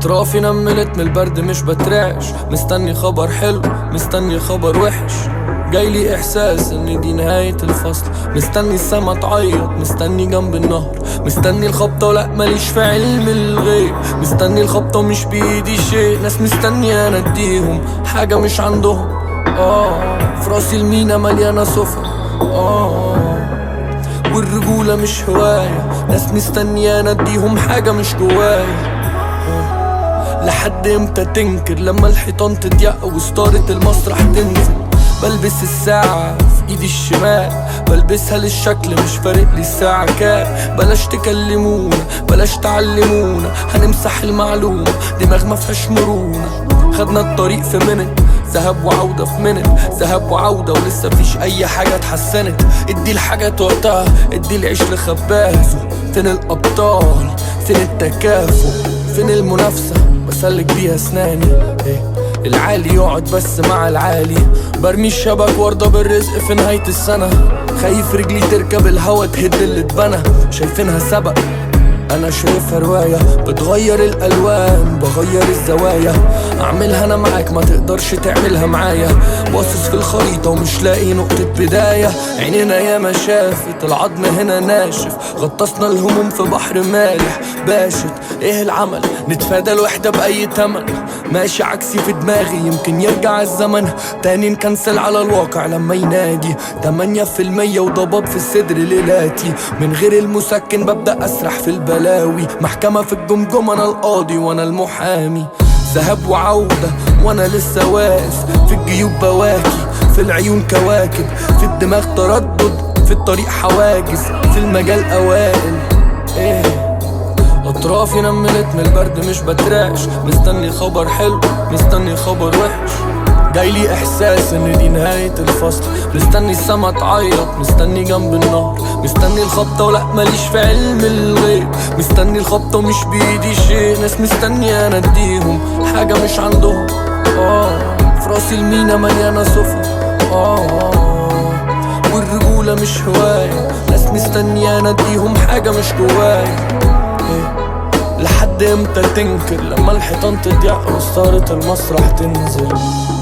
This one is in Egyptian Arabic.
اطرافي نملت من البرد مش بترعش مستني خبر حلو مستني خبر وحش جايلي احساس ان دي نهاية الفصل مستني السما تعيط مستني جنب النهر مستني الخبطة ولا ماليش في علم الغيب مستني الخبطة ومش بايدي شيء ناس مستني انا اديهم حاجة مش عندهم اه في راسي المينا مليانة صفر اه والرجولة مش هواية ناس مستنية انا اديهم حاجة مش جوايا لحد امتى تنكر لما الحيطان تضيق وستارة المسرح تنزل بلبس الساعة في ايدي الشمال بلبسها للشكل مش فارق لي الساعة كام بلاش تكلمونا بلاش تعلمونا هنمسح المعلومة دماغ ما فيهاش مرونة خدنا الطريق في منت ذهب وعودة في منت ذهب وعودة ولسه مفيش أي حاجة اتحسنت ادي الحاجات وقتها ادي العيش لخبازه فين الأبطال فين التكافؤ فين المنافسة بسلك بيها اسناني إيه العالي يقعد بس مع العالي برمي الشبك وارضى بالرزق في نهاية السنة خايف رجلي تركب الهوا تهد اللي اتبنى شايفينها سبق انا شايفها رواية بتغير الالوان بغير الزوايا اعملها انا معاك ما تقدرش تعملها معايا باصص في الخريطة ومش لاقي نقطة بداية عينينا ياما شافت العظم هنا ناشف غطسنا الهموم في بحر مالح باشت ايه العمل نتفادى الوحدة بأي تمن ماشي عكسي في دماغي يمكن يرجع الزمن تاني نكنسل على الواقع لما ينادي تمانية في المية وضباب في الصدر ليلاتي من غير المسكن ببدأ أسرح في البلاوي محكمة في الجمجمة أنا القاضي وأنا المحامي ذهاب وعودة وأنا لسه واقف في الجيوب بواكي في العيون كواكب في الدماغ تردد في الطريق حواجز في المجال أوائل إيه اطرافي نملت من البرد مش بترعش مستني خبر حلو مستني خبر وحش جايلي احساس ان دي نهاية الفصل مستني السما تعيط مستني جنب النهر مستني الخبطة ولا ماليش في علم الغيب مستني الخبطة ومش بايدي شيء ناس مستني انا اديهم حاجة مش عندهم اه في راسي المينا مليانة صفر اه والرجولة مش هواية ناس مستني انا اديهم حاجة مش جوايا إيه. لحد امتى تنكر لما الحيطان تضيق وستارة المسرح تنزل